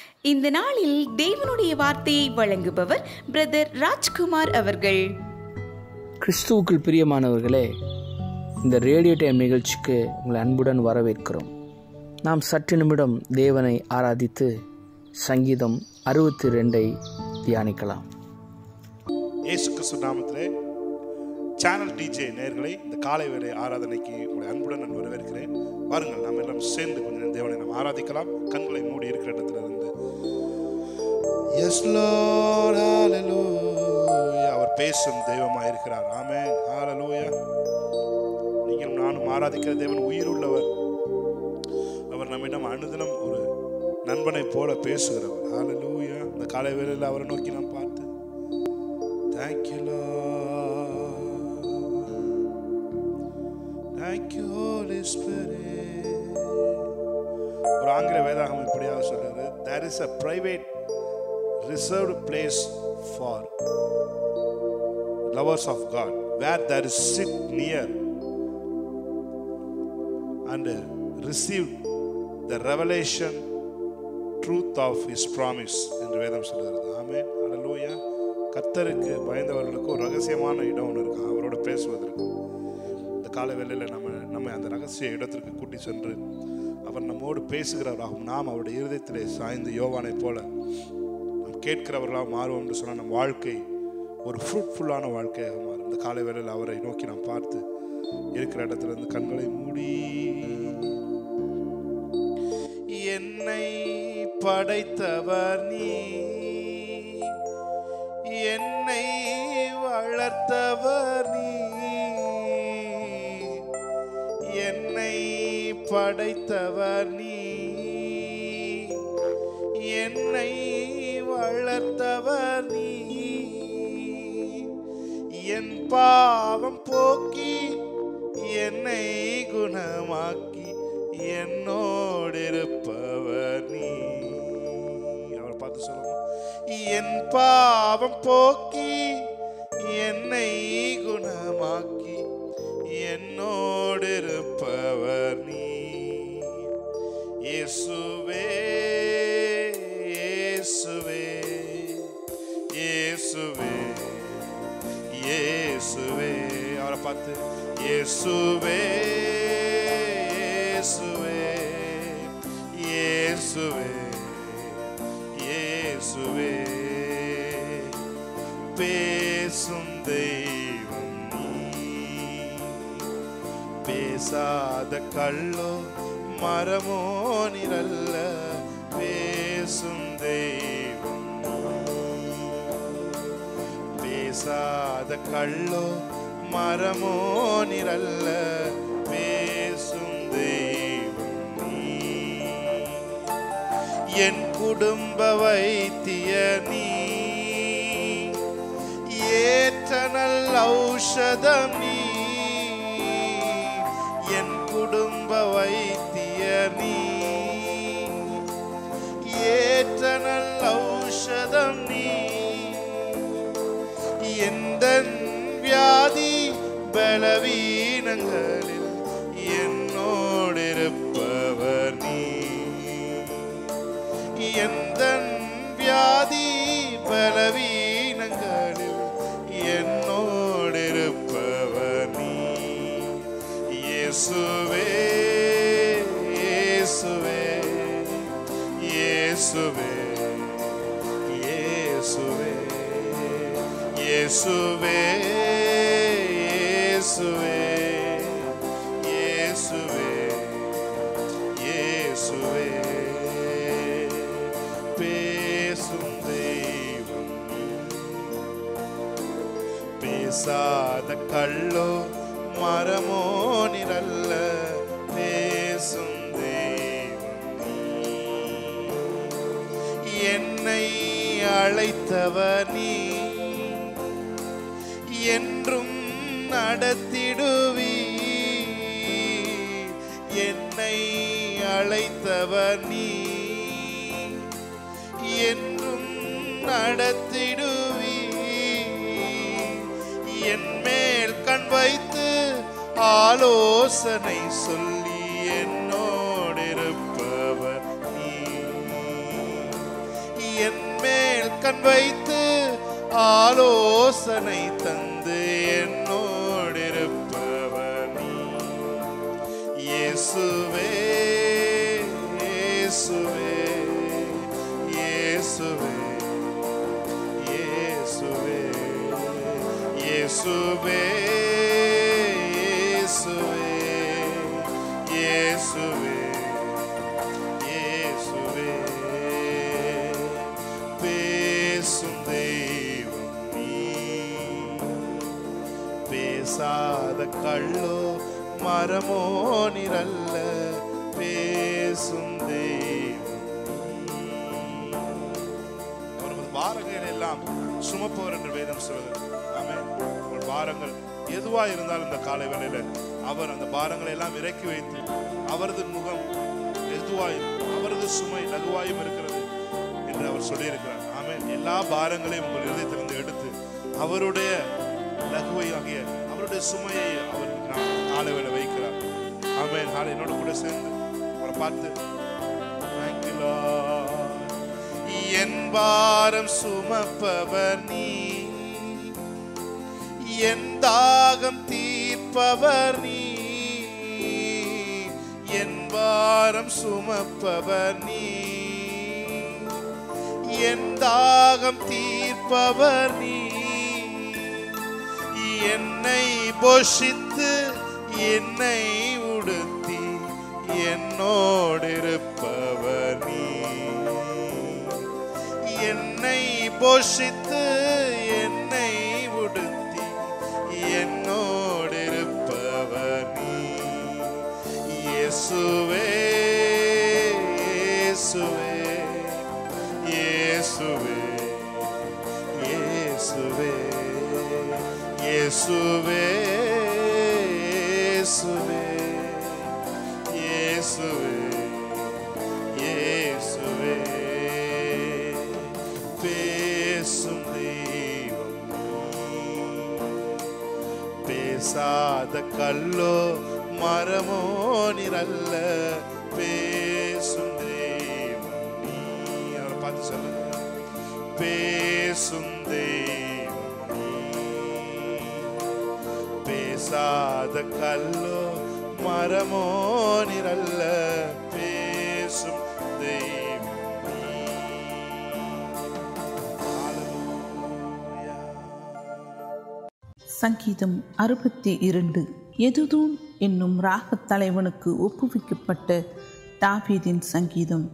இந்த நாளில் தேவனுடைய வார்த்தையை வழங்குபவர் பிரதர் ராஜ்குமார் அவர்கள் கிறிஸ்துவுக்குள் பிரியமானவர்களே இந்த ரேடியோ டைம் நிகழ்ச்சிக்கு உங்களை அன்புடன் வரவேற்கிறோம் நாம் சற்று நிமிடம் தேவனை ஆராதித்து சங்கீதம் அறுபத்தி ரெண்டை தியானிக்கலாம் இயேசு கிறிஸ்து நாமத்திலே சேனல் டிஜே நேர்களை இந்த காலை வேலை ஆராதனைக்கு உங்களை அன்புடன் நான் வரவேற்கிறேன் பாருங்கள் நாம் எல்லாம் சேர்ந்து கொஞ்ச நேரம் தேவனை நாம் ஆராதிக்கலாம் கண்களை மூடி இருக்கிற இடத்துல இருந்து எஸ் லார்ட் ஹalleluya அவர் பேசும் தெய்வமாக இருக்கிறார் ஆமென் ஹalleluya நீங்களும் நானும் ஆராதிக்கிற தேவன் உயிருள்ளவர் அவர் நம்மிடம் அனுதினம் ஒரு நண்பனை போல பேசுகிறவர் ஹalleluya இந்த காலை வேளையில் அவரை நோக்கி நாம் பார்த்து Thank you, Lord. Thank you, Holy Spirit. ஒரு ஆங்கில வேதாகம் இப்படியாக சொல்றது there is a private reserved place for lovers of God where there is sit near and received the revelation truth of his promise என்று வேதம் சொல்கிறது ஆமென் ஹalleluya கர்த்தருக்கு பயந்தவர்களுக்கு ஒரு ரகசியமான இடம் ஒன்று இருக்கு அவரோட பேசுவதற்கு இந்த கால வேளையில் நம்ம நம்ம அந்த ரகசிய இடத்திற்கு கூட்டி சென்று அவர் நம்மோடு பேசுகிறவராகவும் நாம் அவருடைய இருதயத்திலே சாய்ந்து யோவானை போல நாம் கேட்கிறவர்களாக மாறுவோம் என்று சொன்னால் நம் வாழ்க்கை ஒரு ஃப்ரூட்ஃபுல்லான வாழ்க்கையாக மாறும் இந்த காலை வேளையில் அவரை நோக்கி நாம் பார்த்து இருக்கிற இடத்துல இருந்து கண்களை மூடி என்னை படைத்தவர் நீ என்னை வளர்த்தவர் நீ என்னை படைத்தவர் நீ என்னை வளர்த்தவர் நீ என் பாவம் போக்கி என்னை குணமாக்கி என்னோடு இருப்பவர் நீ அவரை பார்த்து சொல்லணும் என் பாவம் போக்கி என்னை குணமாக்கி என்னோடு இருப்பவர் நீ இயேசுவே இயேசுவே இயேசுவே இயேசுவே அவரை பார்த்து இயேசுவே இயேசுவே இயேசுவே இயேசுவே பேசும் தெய்வம் நீ பேசாத கள்ளோ மரமோ நிரல்ல பேசும் தெய்வம் பேசாத கள்ளோ மரமோ நிரல்ல பேசும் தெய்வம் நீ என் குடும்ப வைத்திய நீ ஏற்ற நல்ல ஔஷதம் நீ என் குடும்ப வைத்திய நீ ஏற்ற நல்ல ஔஷதம் நீ எந்த வியாதி பலவீனங்களில் என்னோடு இருப்பவர் நீ எந்த வியாதி பலவீனங்களில் என்னோடு இருப்பவர் நீ இயேசுவே இயேசுவே இயேசுவே இயேசுவே இயேசுவே இயேசுவே இயேசுவே இயேசுவே பேசும் தெய்வம் நீ. பேசாத கள்ளோ மரமோ நிரல்ல பேசும் தெய்வம் நீ. என்னை அழைத்தவர் நீ என்றும் நடத்திடுவி என்னை அழைத்தவர் நீ என்றும் நடத்திடுவி என் மேல் கண் வைத்து ஆலோசனை சொல்லி என்னோடு இருப்பவர் நீ என் மேல் கண் வைத்து ஆலோசனை தந்து என்னோடு இருப்பவர் நீ இயேசுவே இயேசுவே இயேசுவே இயேசுவே இயேசுவே இயேசுவே இயேசுவே இயேசுவே பேசும் தெய்வம் நீ பேசாத கள்ளோ மரமோ நிரல்ல பேசும் தெய்வம் நீ. அவரது பாரங்கள் எல்லாம் சுமப்பவர் என்று வேதம் சொல்லுது ஆமென் உங்கள் பாரங்கள் எதுவா இருந்தாலும் இந்த காலை வேளையில அவர் அந்த பாரங்களை எல்லாம் இறக்கி வைத்து அவரது முகம் எதுவாயும் அவரது சுமை லகுவாயும் இருக்கிறது என்று அவர் சொல்லியிருக்கிறார் ஆமென் எல்லா பாரங்களையும் உங்கள் இதயத்திலிருந்து எடுத்து அவருடைய லகுவை ஆகிய அவருடைய சுமையை அவர் நான் காலை வேளை வைக்கிறார் ஆமென் ஹாலை என்னோட கூட சேர்ந்து அவரை பார்த்து Thank you, Lord. என் பாரம் சுமப்பவர் நீ என் தாகம் தீர்ப்பவர் நீ என் பாரம் சுமப்பவர் நீ என் தாகம் தீர்ப்பவர் நீ என்னை போஷித்து என்னை உடுத்தி என்னோடு இருப்பவர் நீ என்னை போஷித்து என்னை உடுத்தி என்னோடு இருப்பவர் நீ இயேசுவே இயேசுவே இயேசுவே இயேசுவே இயேசுவே இயேசுவே இயேசுவே இயேசுவே பேசும் தெய்வம் நீ. பேசாத கல்லோ மரமோ நிரல்ல பேசும் தெய்வம் நீ அவரை பார்த்து சொல்லுங்க பேசும் தெய்வம் நீ பேசாத கல்லோ மரமோ நிரல்ல பேசும் தெய்வம் நீ. Hallelujah. சங்கீதம் அறுபத்தி இரண்டு எதுதூன் என்னும் ராகத் தலைவனுக்கு ஒப்புவிக்கப்பட்ட தாவீதின் சங்கீதம்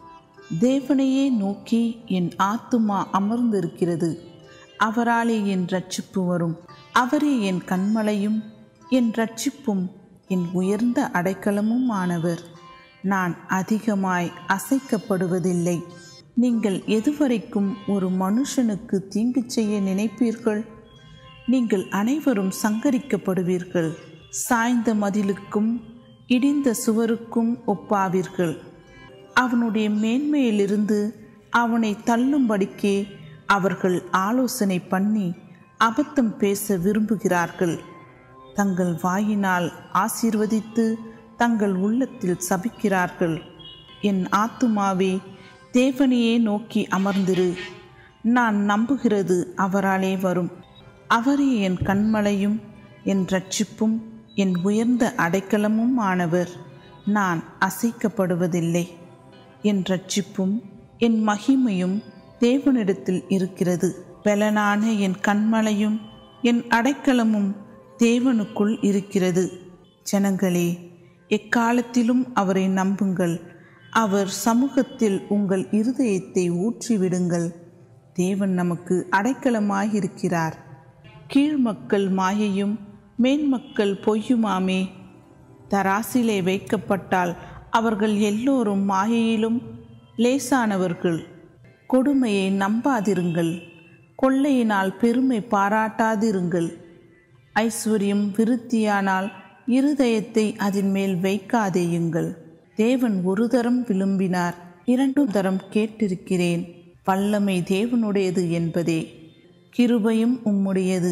தேவனையே நோக்கி என் ஆத்துமா அமர்ந்திருக்கிறது அவராலே என் ரட்சிப்பு வரும் அவரே என் கண்மலையும் என் ரட்சிப்பும் என் உயர்ந்த அடைக்கலமும் ஆனவர் நான் அதிகமாய் அசைக்கப்படுவதில்லை நீங்கள் எதுவரைக்கும் ஒரு மனுஷனுக்கு தீங்கு செய்ய நினைப்பீர்கள் நீங்கள் அனைவரும் சங்கரிக்கப்படுவீர்கள் சாய்ந்த மதிலுக்கும் இடிந்த சுவருக்கும் ஒப்பாவீர்கள் அவனுடைய மேன்மையிலிருந்து அவனை தள்ளும்படிக்கே அவர்கள் ஆலோசனை பண்ணி அபத்தம் பேச விரும்புகிறார்கள் தங்கள் வாயினால் ஆசீர்வதித்து தங்கள் உள்ளத்தில் சபிக்கிறார்கள் என் ஆத்துமாவே தேவனையே நோக்கி அமர்ந்திரு நான் நம்புகிறது அவராலே வரும் அவரே என் கண்மலையும் என் ரட்சிப்பும் என் உயர்ந்த அடைக்கலமும் ஆனவர் நான் அசைக்கப்படுவதில்லை என் ரட்சிப்பும் என் மகிமையும் தேவனிடத்தில் இருக்கிறது பலனான என் கண்மலையும் என் அடைக்கலமும் தேவனுக்குள் இருக்கிறது ஜனங்களே எக்காலத்திலும் அவரை நம்புங்கள் அவர் சமூகத்தில் உங்கள் இருதயத்தை ஊற்றிவிடுங்கள் தேவன் நமக்கு அடைக்கலமாயிருக்கிறார் கீழ்மக்கள் மாயையும் மேன்மக்கள் பொய்யுமாமே தராசிலே வைக்கப்பட்டால் அவர்கள் எல்லோரும் மாயையிலும் லேசானவர்கள் கொடுமையை நம்பாதிருங்கள் கொள்ளையினால் பெருமை பாராட்டாதிருங்கள் ஐஸ்வர்யம் விருத்தியானால் இருதயத்தை அதன் மேல் வைக்காதேயுங்கள் தேவன் ஒரு தரம் விரும்பினார் இரண்டு தரம் கேட்டிருக்கிறேன் வல்லமை தேவனுடையது என்பதே கிருபையும் உம்முடையது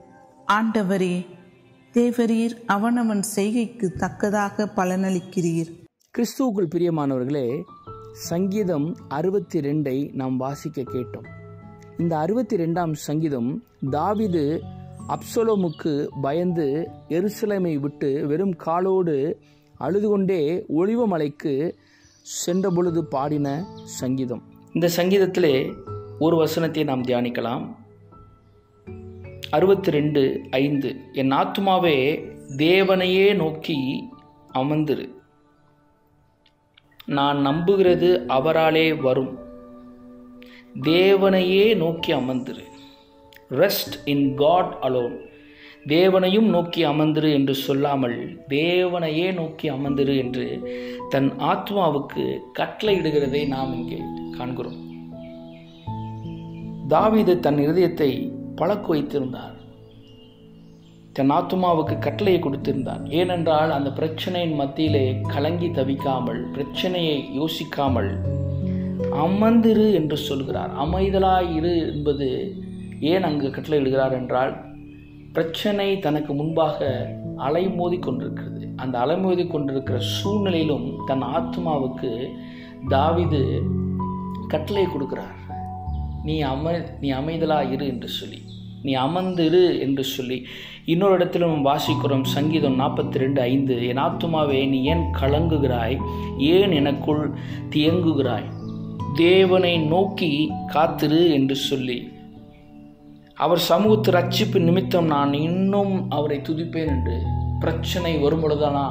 ஆண்டவரே தேவரீர் அவனவன் செய்கைக்கு தக்கதாக பலனளிக்கிறீர் கிறிஸ்துவுக்குள் பிரியமானவர்களே சங்கீதம் அறுபத்தி ரெண்டை நாம் வாசிக்க கேட்டோம் இந்த அறுபத்தி ரெண்டாம் சங்கீதம் தாவிது அப்சலோமுக்கு பயந்து எருசலேமை விட்டு வெறும் காலோடு அழுது கொண்டே ஒளிவமலைக்கு சென்ற பொழுது பாடின சங்கீதம் இந்த சங்கீதத்திலே ஒரு வசனத்தை நாம் தியானிக்கலாம் அறுபத்தி ரெண்டு ஐந்து என் ஆத்துமாவே தேவனையே நோக்கி அமர்ந்திரு நான் நம்புகிறது அவராலே வரும் தேவனையே நோக்கி அமர்ந்திரு ரெஸ்ட் இன் காட் அலோன் தேவனையும் நோக்கி அமர்ந்திரு என்று சொல்லாமல் தேவனையே நோக்கி அமர்ந்திரு என்று தன் ஆத்மாவுக்கு கட்டளையிடுகிறதை நாம் இங்கே காண்கிறோம் தாவீது தன் இருதயத்தை பழக்க வைத்திருந்தார் தன் ஆத்மாவுக்கு கட்டளையை கொடுத்திருந்தார் ஏனென்றால் அந்த பிரச்சனையின் மத்தியிலே கலங்கி தவிக்காமல் பிரச்சனையை யோசிக்காமல் அமர்ந்திரு என்று சொல்கிறார் அமைதலாய் இரு என்பது ஏன் அங்கு கட்டளையிடுகிறார் என்றால் பிரச்சனை தனக்கு முன்பாக அலைமோதி கொண்டிருக்கிறது அந்த அலைமோதி கொண்டிருக்கிற சூழ்நிலையிலும் தன் ஆத்மாவுக்கு தாவிது கட்டளை கொடுக்கிறார் நீ அம நீ அமைதலா இரு என்று சொல்லி நீ அமர்ந்திரு என்று சொல்லி இன்னொரு இடத்திலும் வாசிக்கிறோம் சங்கீதம் நாற்பத்தி ரெண்டு ஐந்து என் ஆத்துமாவே நீ ஏன் கலங்குகிறாய் ஏன் எனக்குள் தியங்குகிறாய் தேவனை நோக்கி காத்திரு என்று சொல்லி அவர் சமூகத்து ரட்சிப்பு நிமித்தம் நான் இன்னும் அவரை துதிப்பேன் என்று பிரச்சனை வரும் பொழுதானா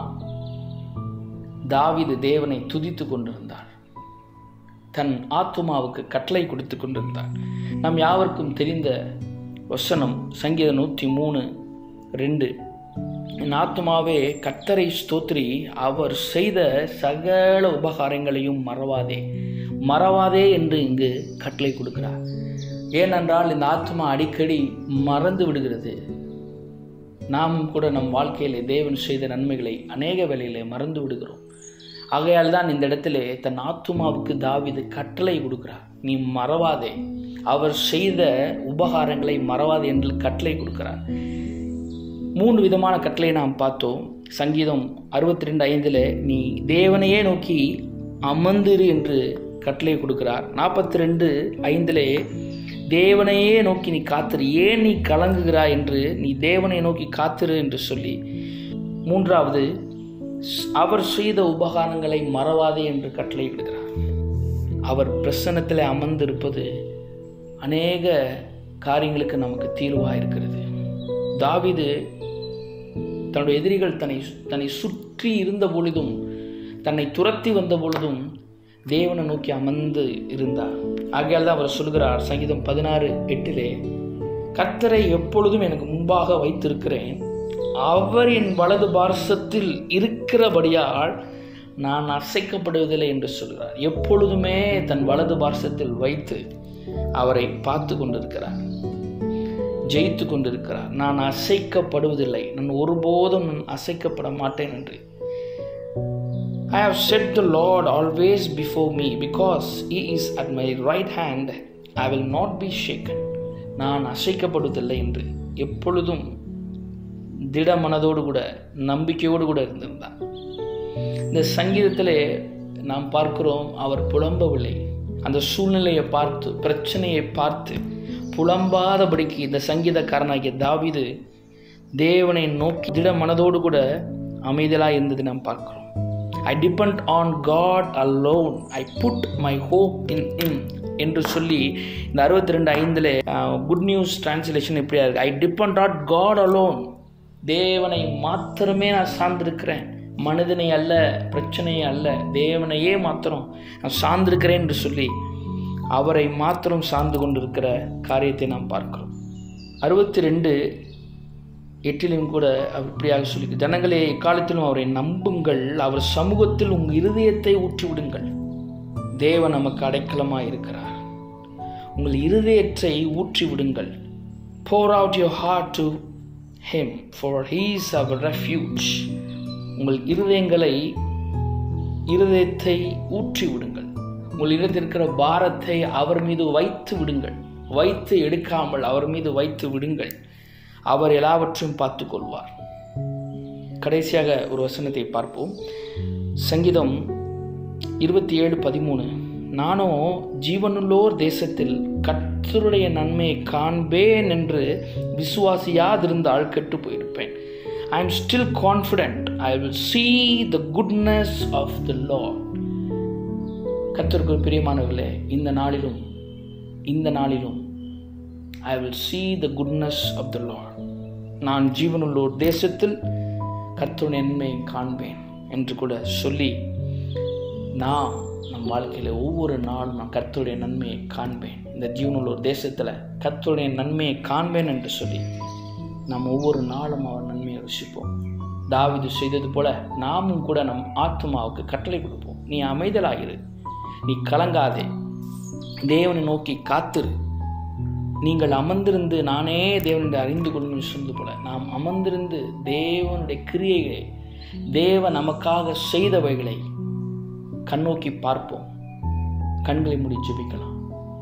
தாவிது தேவனை துதித்து கொண்டிருந்தார் தன் ஆத்துமாவுக்கு கட்டளை கொடுத்து கொண்டிருந்தார் நாம் யாவருக்கும் தெரிந்த வசனம் சங்கீதம் நூற்றி மூணு ரெண்டு என் ஆத்மாவே கத்தரை ஸ்தோத்ரி அவர் செய்த சகல உபகாரங்களையும் மறவாதே மறவாதே என்று இங்கு கட்டளை கொடுக்கிறார் ஏனென்றால் இந்த ஆத்மா அடிக்கடி மறந்து விடுகிறது நாம் கூட நம் வாழ்க்கையிலே தேவன் செய்த நன்மைகளை அநேக வேளையிலே மறந்து விடுகிறோம் ஆகையால் தான் இந்த இடத்திலே தன் ஆத்துமாவுக்கு தாவிது கட்டளை கொடுக்கிறார் நீ மறவாதே அவர் செய்த உபகாரங்களை மறவாதே என்று கட்டளை கொடுக்கிறார் மூன்று விதமான கட்டளை நாம் பார்த்தோம் சங்கீதம் அறுபத்தி ரெண்டு ஐந்தில் நீ தேவனையே நோக்கி அமர்ந்திரு என்று கட்டளை கொடுக்கிறார் நாற்பத்தி ரெண்டு ஐந்திலே தேவனையே நோக்கி நீ காத்திரு ஏன் நீ கலங்குகிறாய் என்று நீ தேவனை நோக்கி காத்திரு என்று சொல்லி மூன்றாவது அவர் செய்த உபகாரங்களை மறவாதே என்று கட்டளையிடுகிறார் அவர் பிரசன்னத்தில் அமர்ந்திருப்பது அநேக காரியங்களுக்கு நமக்கு தீர்வாக இருக்கிறது தாவிது தன்னுடைய எதிரிகள் தன்னை தன்னை சுற்றி இருந்த பொழுதும் தன்னை துரத்தி வந்த பொழுதும் தேவனை நோக்கி அமர்ந்து இருந்தார் ஆகையால் தான் அவர் சொல்கிறார் சங்கீதம் பதினாறு எட்டிலே கர்த்தரை எப்பொழுதும் எனக்கு முன்பாக வைத்திருக்கிறேன் அவர் என் வலது பார்சத்தில் இருக்கிறபடியால் நான் அசைக்கப்படுவதில்லை என்று சொல்கிறார் எப்பொழுதுமே தன் வலது பார்சத்தில் வைத்து அவரை பார்த்து கொண்டிருக்கிறார் ஜெயித்து கொண்டிருக்கிறார் நான் அசைக்கப்படுவதில்லை நான் ஒருபோதும் நான் அசைக்கப்பட மாட்டேன் என்று I have set the Lord always before me because He is at my right hand. I will not be shaken. நான் அசைக்கப்படுவதில்லை என்று எப்பொழுதும் திட மனதோடு கூட நம்பிக்கையோடு கூட இருந்திருந்தார் இந்த சங்கீதத்திலே நாம் பார்க்கிறோம் அவர் புலம்பவில்லை அந்த சூழ்நிலையை பார்த்து பிரச்சனையை பார்த்து புலம்பாதபடிக்கு இந்த சங்கீதக்காரனாகிய தாவிது தேவனை நோக்கி திட மனதோடு கூட அமைதலாக இருந்தது நாம் பார்க்கிறோம் I depend on God alone I put my hope in in என்று சொல்லி இந்த அறுபத்தி ரெண்டு ஐந்தில் குட் நியூஸ் டிரான்ஸ்லேஷன் எப்படியா இருக்கு I depend at God alone தேவனை மாத்திரமே நான் சார்ந்திருக்கிறேன் மனிதனை அல்ல பிரச்சனையை அல்ல தேவனையே மாத்திரம் நான் சார்ந்திருக்கிறேன் என்று சொல்லி அவரை மாத்திரம் சார்ந்து கொண்டிருக்கிற காரியத்தை நாம் பார்க்கிறோம் அறுபத்தி ரெண்டு எட்டிலும் கூட அவர் இப்படியாக சொல்லி ஜனங்களே எக்காலத்திலும் அவரை நம்புங்கள் அவர் சமூகத்தில் உங்கள் இருதயத்தை ஊற்றி விடுங்கள் தேவன் நமக்கு அடைக்கலமாக இருக்கிறார் உங்கள் இருதயத்தை ஊற்றி விடுங்கள் pour out your heart to him for he's our refuge உங்கள் இருதயங்களை இருதயத்தை ஊற்றி விடுங்கள் உங்கள் இருதயத்தில் இருக்கிற பாரத்தை அவர் மீது வைத்து விடுங்கள் வைத்து எடுக்காமல் அவர் மீது வைத்து விடுங்கள் அவர் எல்லாவற்றையும் பார்த்து கொள்வார் கடைசியாக ஒரு வசனத்தை பார்ப்போம் சங்கீதம் இருபத்தி ஏழு பதிமூணு நானோ ஜீவனுள்ளோர் தேசத்தில் கர்த்தருடைய நன்மையை காண்பேன் என்று விசுவாசியாதிருந்தால் கெட்டு போயிருப்பேன் I am still confident I will see the goodness of the Lord கர்த்தருக்கு பிரியமானவர்களே இந்த நாளிலும் இந்த நாளிலும் I will see the goodness of the Lord நான் ஜீவனுள்ளோர் தேசத்தில் கர்த்தருடைய நன்மையை காண்பேன் என்று கூட சொல்லி நான் நம் வாழ்க்கையில் ஒவ்வொரு நாளும் நான் கர்த்தருடைய நன்மையை காண்பேன் இந்த ஜீவனுள்ளோர் தேசத்தில் கர்த்தருடைய நன்மையை காண்பேன் என்று சொல்லி நாம் ஒவ்வொரு நாளும் அவர் நன்மையை ருசிப்போம் தாவிது செய்தது போல நாமும் கூட நம் ஆத்மாவுக்கு கட்டளை கொடுப்போம் நீ அமைதலாயிரு நீ கலங்காதே தேவனை நோக்கி காத்திரு நீங்கள் அமர்ந்திருந்து நானே தேவனுடைய அறிந்து கொள்ளும் சொன்னது போல நாம் அமர்ந்திருந்து தேவனுடைய கிரியைகளை தேவன் நமக்காக செய்தவைகளை கண்ணோக்கி பார்ப்போம் கண்களை மூடி ஜெபிக்கலாம்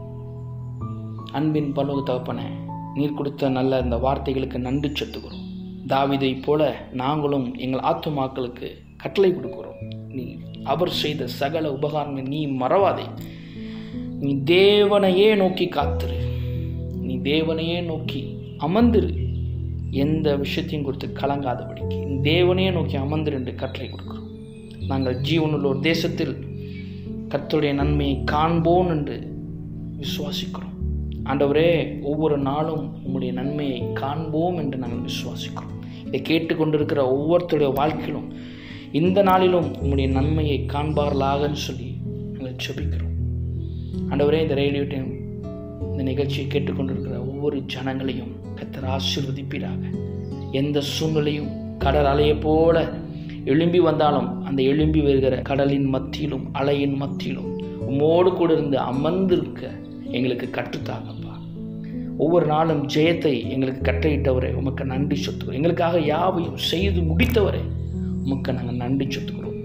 அன்பின் பலவு தகப்பனே நீர் கொடுத்த நல்ல இந்த வார்த்தைகளுக்கு நன்றி செலுத்துகிறோம் தாவிதை போல நாங்களும் எங்கள் ஆத்துமாக்களுக்கு கட்டளை கொடுக்கிறோம் நீ அவர் செய்த சகல உபகாரங்களை நீ மறவாதே நீ தேவனையே நோக்கி காத்திரு நீ தேவனையே நோக்கி அமர்ந்திரு எந்த விஷயத்தையும் கொடுத்து கலங்காதபடிக்கு நீ தேவனையே நோக்கி அமர்ந்திரு என்று கட்டளை கொடுக்கிறோம் நாங்கள் ஜீவனுள்ள ஒரு தேசத்தில் கர்த்தருடைய நன்மையை காண்போம் என்று விசுவாசிக்கிறோம் ஆண்டவரே ஒவ்வொரு நாளும் உம்முடைய நன்மையை காண்போம் என்று நாங்கள் விசுவாசிக்கிறோம் இதை கேட்டுக்கொண்டிருக்கிற ஒவ்வொருத்தருடைய வாழ்க்கையிலும் இந்த நாளிலும் உம்முடைய நன்மையை காண்பார்களாகன்னு சொல்லி நாங்கள் செபிக்கிறோம் ஆண்டவரே இந்த ரேடியோ டைம் இந்த நிகழ்ச்சியை கேட்டுக்கொண்டிருக்கிற ஒவ்வொரு ஜனங்களையும் கத்தர் ஆசீர்வதிப்பீராக எந்த சூழ்நிலையும் கடல் அலையை போல எழும்பி வந்தாலும் அந்த எழும்பி வருகிற கடலின் மத்தியிலும் அலையின் மத்தியிலும் உம்மோடு கூட இருந்து அமர்ந்திருக்க எங்களுக்கு கற்றுத்தாங்கப்பா ஒவ்வொரு நாளும் ஜெயத்தை எங்களுக்கு கட்டளையிட்டவரே உமக்கு நன்றி சொத்துக்கிறோம் எங்களுக்காக யாவையும் செய்து முடித்தவரே உமக்கு நாங்கள் நன்றி சொத்துக்கிறோம்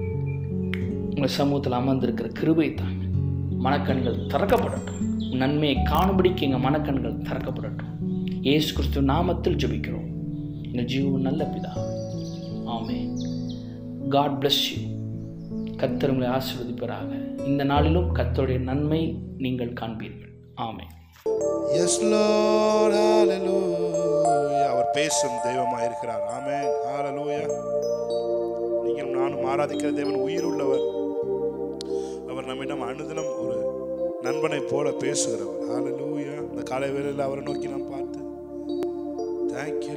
உங்கள் சமூகத்தில் அமர்ந்திருக்கிற கிருபை தாங்க மனக்கண்கள் திறக்கப்படட்டும் நன்மையை காணும்படிக்கு எங்கள் மனக்கண்கள் திறக்கப்படட்டும் இயேசு கிறிஸ்து நாமத்தில் ஜெபிக்கிறோம் எங்கள் ஜீவன் நல்ல பிதா ஆமே காட் bless யூ கர்த்தர் உங்களை ஆசீர்வதிப்பராக இந்த நாளிலும் கர்த்தருடைய நன்மை நீங்கள் காண்பீர்கள் ஆமே எஸ் லார்ட் ஹalleluya அவர் பேசும் தெய்வமாக இருக்கிறார் ஆமென் ஹalleluya நீங்கள் நானும் ஆராதிக்கிற தேவன் உயிர் உள்ளவர் அவர் நம்மிடம் அனுதினம் ஒரு நண்பனை போல பேசுகிறவர் ஹalleluya இந்த காலை வேளையில் அவரை நோக்கி நாம் பார்த்து thank you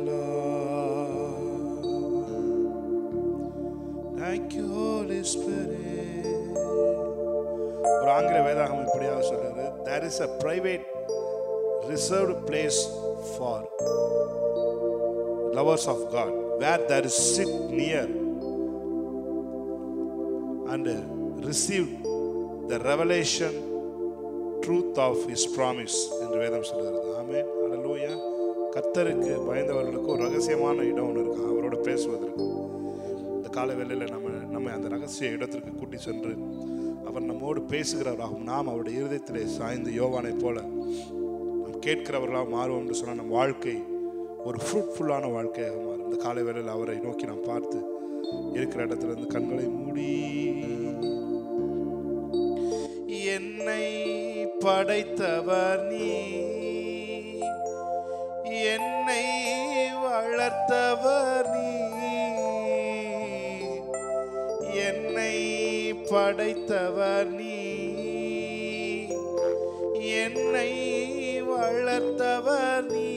lord thank you holy spirit ஒரு ஆங்கில வேதாகம் இப்படியாக சொல்றது there is a private reserved place for lovers of God, where there is sit near and received the revelation truth of his promise என்று வேதம் சொல்லுகிறது ஆமென் ஹalleluya கர்த்தருக்கு பயந்தவர்களுக்கு ஒரு ரகசியமான இடம் ஒன்று இருக்கு அவரோட பேசுவதற்கு இந்த கால வேளையில் நம்ம நம்ம அந்த ரகசிய இடத்திற்கு கூட்டி சென்று அவர் நம்மோடு பேசுகிறவராகவும் நாம் அவருடைய இருதயத்திலே சாய்ந்து யோவானை போல நாம் கேட்கிறவர்களாக மாறுவோம் என்று சொன்னால் நம் வாழ்க்கை ஒரு ஃப்ரூட்ஃபுல்லான வாழ்க்கையாக மாறும் இந்த காலை வேளையில் அவரை நோக்கி நாம் பார்த்து இருக்கிற இடத்துல இருந்து கண்களை மூடி என்னை படைத்தவர் நீ என்னை வளர்த்தவர் நீ என்னை படைத்தவர் நீ என்னை வளர்த்தவர் நீ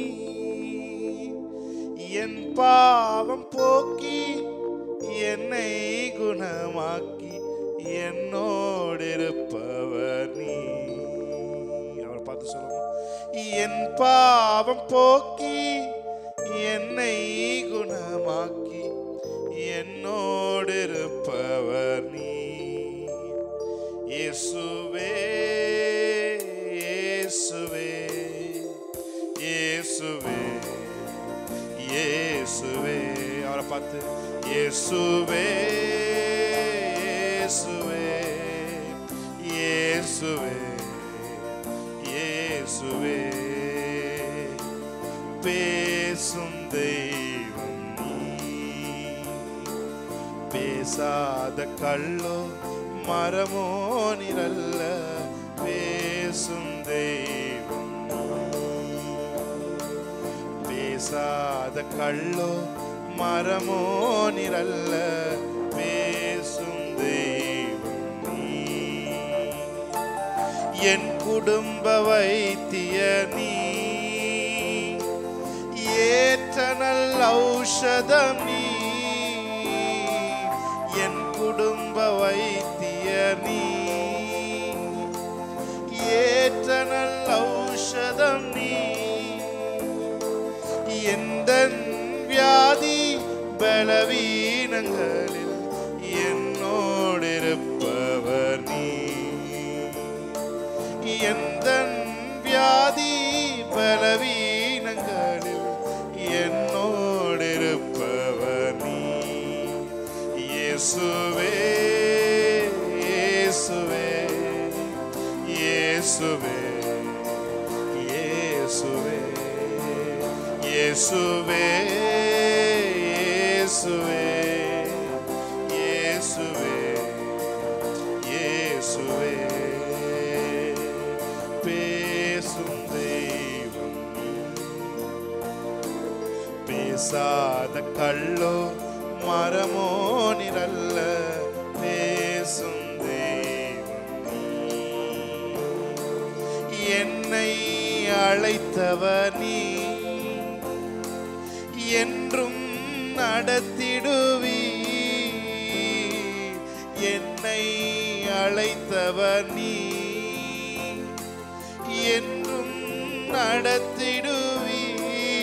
என் பாவம் போக்கி என்னை குணமாக்கி என்னோடு இருப்பவர் நீ அவர் பார்த்து சொல்லணும் என் பாவம் போக்கி என்னை குணமாக்கி என்னோடு இருப்பவர் நீ இயேசுவே இயேசுவே இயேசுவே இயேசுவே அவரை பார்த்து இயேசுவே இயேசுவே இயேசுவே இயேசுவே பேசும் தெய்வம் நீ பேசாத கள்ளோ மரமோ நிரல்ல பேசும் தெய்வம் பேசாத கள்ளோ மரமோ நிரல்ல பேசும் தெய்வம் நீ என் குடும்ப வைத்திய நீ ஏற்ற நல்ல ஔஷதம் நீ என் குடும்ப வைத்திய நீ ஏற்ற நல்ல ஔஷதம் நீ எந்த வியாதி பலவீனங்களில் என்னோடிருப்பவர் நீ எந்த வியாதி பலவீனங்களில் என்னோடிருப்பவர் நீ இயேசுவே இயேசுவே இயேசுவே இயேசுவே இயேசுவே இயேசுவே இயேசுவே இயேசுவே பேசும் தெய்வம் நீ. பேசாத கள்ளோ மரமோ நிரல்ல பேசும் தெய்வம் நீ. என்னை அழைத்தவர் நீ என்றும் நடத்திடுவி என்னை அழைத்தவர் நீ என்றும் நடத்திடுவி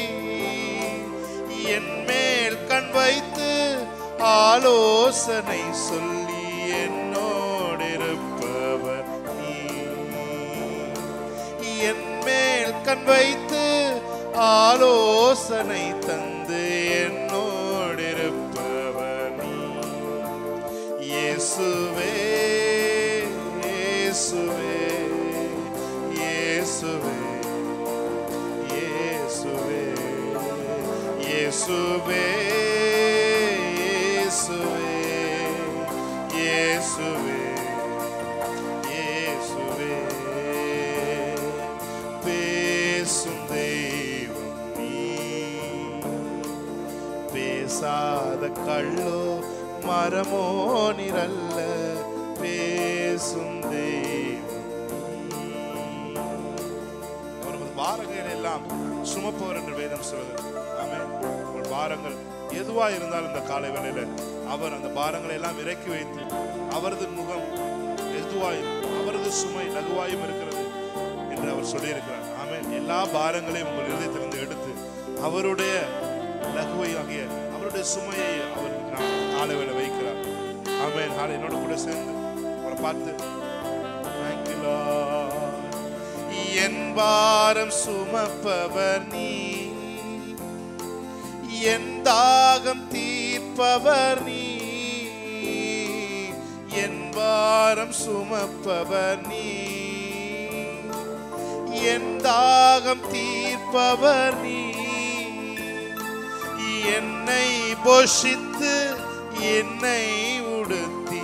என் மேல் கண் வைத்து ஆலோசனை சொல்லி என்னோடிருப்பவர் நீ என் மேல் கண் வைத்து ஆலோசனை தந்து என்னோடிருப்பவர் நீ இயேசுவே இயேசுவே இயேசுவே இயேசுவே இயேசுவே இயேசுவே இயேசுவே இயேசுவே பேசும் தெய்வம் நீ பேசாத கள்ளோ மரமோ நிரல்ல பேசும் தெய்வம் நீ. அவரது பாரங்கள் எல்லாம் சுமப்பவர் என்று வேதம் சொல்வது ஆமென் உங்கள் பாரங்கள் எதுவா இருந்தாலும் இந்த காலை வேளையில அவர் அந்த பாரங்களை எல்லாம் இறக்கி வைத்து அவரது முகம் எதுவாயும் அவரது சுமை லகுவாயும் இருக்கிறது என்று அவர் சொல்லியிருக்கிறார் ஆமென் எல்லா பாரங்களையும் உங்கள் இருதயத்திலிருந்து எடுத்து அவருடைய லகுவை ஆகிய அவருடைய சுமையை அவர் நான் காலை வேளை வைக்கிறார் ஆமென் நாளை என்னோட கூட சேர்ந்து அவரை பார்த்து Thank you, Lord. என் பாரம் சுமப்பவர் நீ என் தாகம் தீர்ப்பவர் நீ என் பாரம் சுமப்பவர் நீ என் தாகம் தீர்ப்பவர் நீ என்னை போஷித்து என்னை உடுத்தி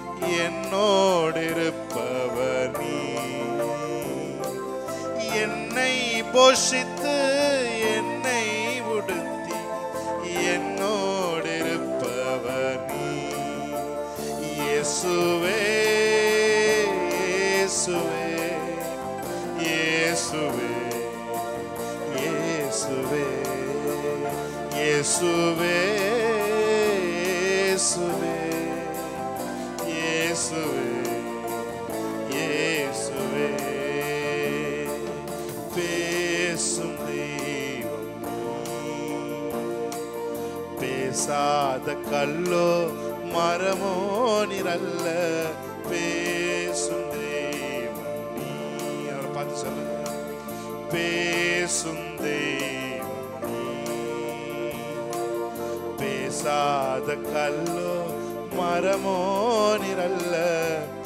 என்னோடிருப்பவர் நீ என்னை போஷித்து என்னை உடுத்தி என்னோடிருப்பவர் நீ இயேசுவே இயேசுவே இயேசுவே இயேசுவே இயேசுவே இயேசுவே இயேசுவே பேசும் தெய்வம் நீ. பேசாத கல்லோ மரமோ நிரல்ல பேசும் தெய்வம் நீ அவரை பார்த்து சொல்லுங்க பேசும் தெய்வம் நீ பேசாத கல்லோ மரமோ நிரல்ல